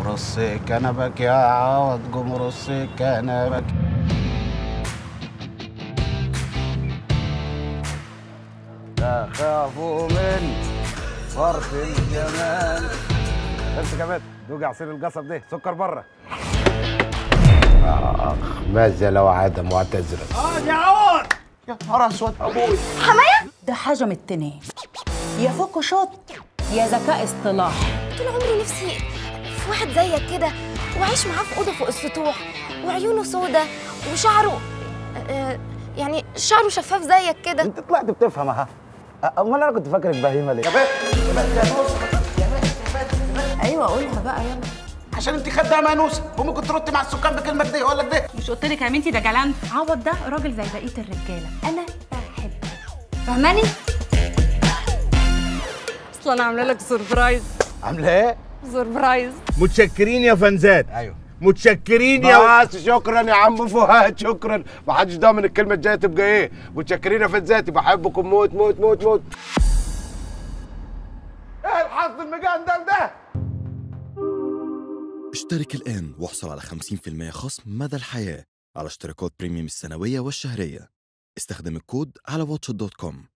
جمرص كنبك يا عوض جمرص كنبك تخافوا من فرط الجمال انت كمان دوق عصير القصب ده سكر بره اخ ماذا لو عاد معتذرا اه يا عوض يا نهار اسود ابوي ده حاجة من التنين يا فوتوشوب يا ذكاء اصطلاح طول عمري نفسي في واحد زيك كده وعايش معاه في اوضه فوق السطوح وعيونه سودة وشعره آه، يعني شعره شفاف زيك كده انت طلعت بتفهم ها امال انا كنت فاكرك بهيمه ليه ايوه قولها بقى يلا عشان انت خدامه انوسه وممكن ترد مع السكان بكلمه دي ولا ده مش قلت لك يا بنتي ده جلان عوض ده راجل زي بقيه الرجاله انا بحبه فاهماني اصلا انا عامله لك سربرايز عامله ايه سربرايز متشكرين يا فنزات ايوه متشكرين يا بس شكرا يا عم فؤاد شكرا ما حدش ضامن الكلمه الجايه تبقى ايه متشكرين يا فنزاتي بحبكم موت موت موت موت ايه الحظ المجندل ده اشترك الآن واحصل على 50% خصم مدى الحياة على اشتراكات بريميوم السنوية والشهرية استخدم الكود على واتش دوت كوم